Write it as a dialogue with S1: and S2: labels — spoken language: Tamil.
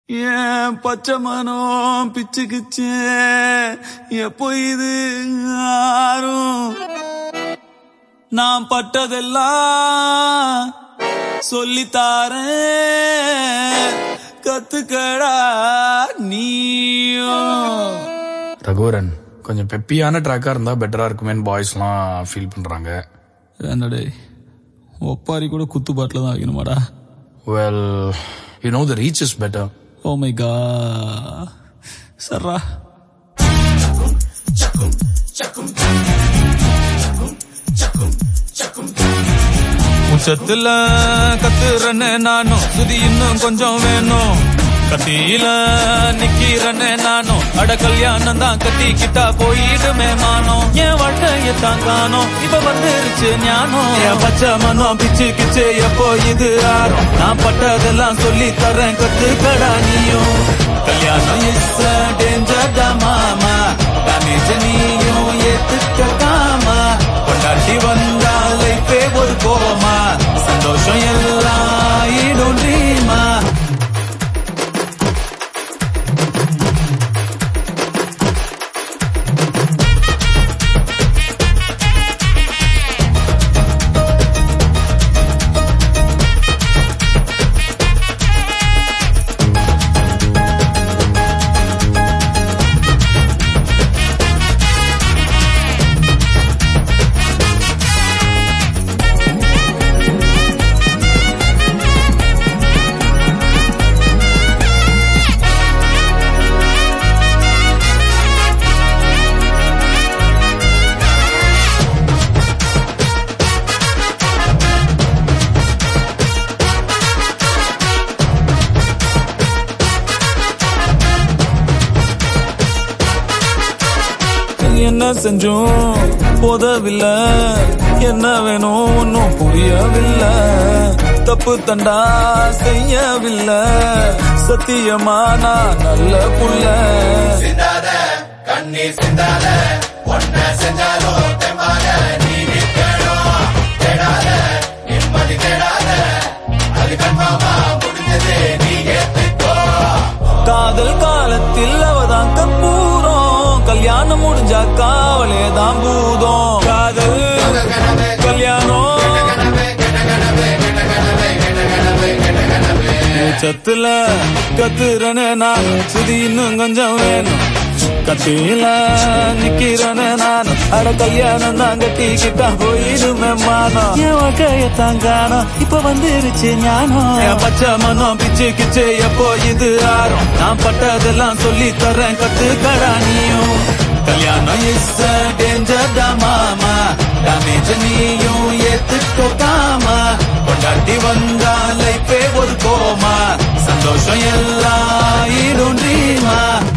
S1: ஏன் பச்சை மனம் பிச்சுக்குச்சே எப்போ இது ஆறும் நான் பட்டதெல்லாம் சொல்லித்தாரேன் கத்துக்கடா நீயும்
S2: ரகுவரன் கொஞ்சம் பெப்பியான ட்ராக்கா இருந்தா பெட்டரா இருக்குமேன்னு பாய்ஸ்லாம் ஃபீல் பண்றாங்க
S1: என்னடே ஒப்பாரி கூட குத்து பாட்டில் தான் வைக்கணுமாடா
S2: well you know the reach is better
S1: oh my கா சர்ரா உச்சத்துல கத்துறனே நானும் சுதி இன்னும் கொஞ்சம் வேணும் கத்தியில நிக்கிறனே நானும் அட கல்யாணம் தான் கத்திக்கிட்டா போயிடுமே மானம் என் வாழ்க்கைய தான் காணோம் இப்ப வந்துருச்சு ஞானம் என் பச்சை மனம் பிச்சு கிச்சு எப்போ இது ஆறும் நான் பட்டதெல்லாம் சொல்லி தரேன் கத்துக்கடா நீயும் கல்யாணம் இஸ் டேஞ்சர் தான் மாமா டேமேஜ் நீயும் ஏத்துக்காமா கொண்டாட்டி வந்தா லைஃபே ஒரு கோமா சந்தோஷம் எல்லாம் ஈடும் ட்ரீமா என்ன செஞ்சோம் போதவில்லை என்ன வேணும் ஒன்னும் புரியவில்லை தப்பு தண்டா செய்யவில்லை சத்தியமா நான் நல்ல புள்ள
S3: சிந்தாத கண்ணீர் சிந்தாத ஒன்ன செஞ்சாலோ தெம்பாத நீ நிற்கணும் தேடாத நிம்மதி தேடாத அது கண்மாமா முடிஞ்சது நீ ஏத்துக்கோ
S1: காதல் காலத்தில் அவதான் கற்பூரம் கல்யாணம் முடிஞ்சா காவலே தான் பூதம் காதல் கல்யாணம் சத்துல கத்துறனே நான் சுதி இன்னும் கொஞ்சம் வேணும் கத்தியில நிக்கிறனே நான் அட கல்யாணம் தான் கட்டிக்கிட்டா போயிடுமே மானம் என் வாழ்க்கைய தான் காணோம் இப்ப வந்துருச்சு ஞானம் என் பச்சை மனம் பிச்சு கிச்சு எப்போ இது ஆறும் நான் பட்டதெல்லாம் சொல்லி தரேன் கத்துக்கடா நீயும் கல்யாணம் இஸ் டேஞ்சர் தான் மாமா டேமேஜ் நீயும் ஏத்துக்கோக்காமா கொண்டாட்டி வந்தா லைஃபே ஒரு கோமா சந்தோஷம் எல்லாம் ஈடும் ட்ரீமா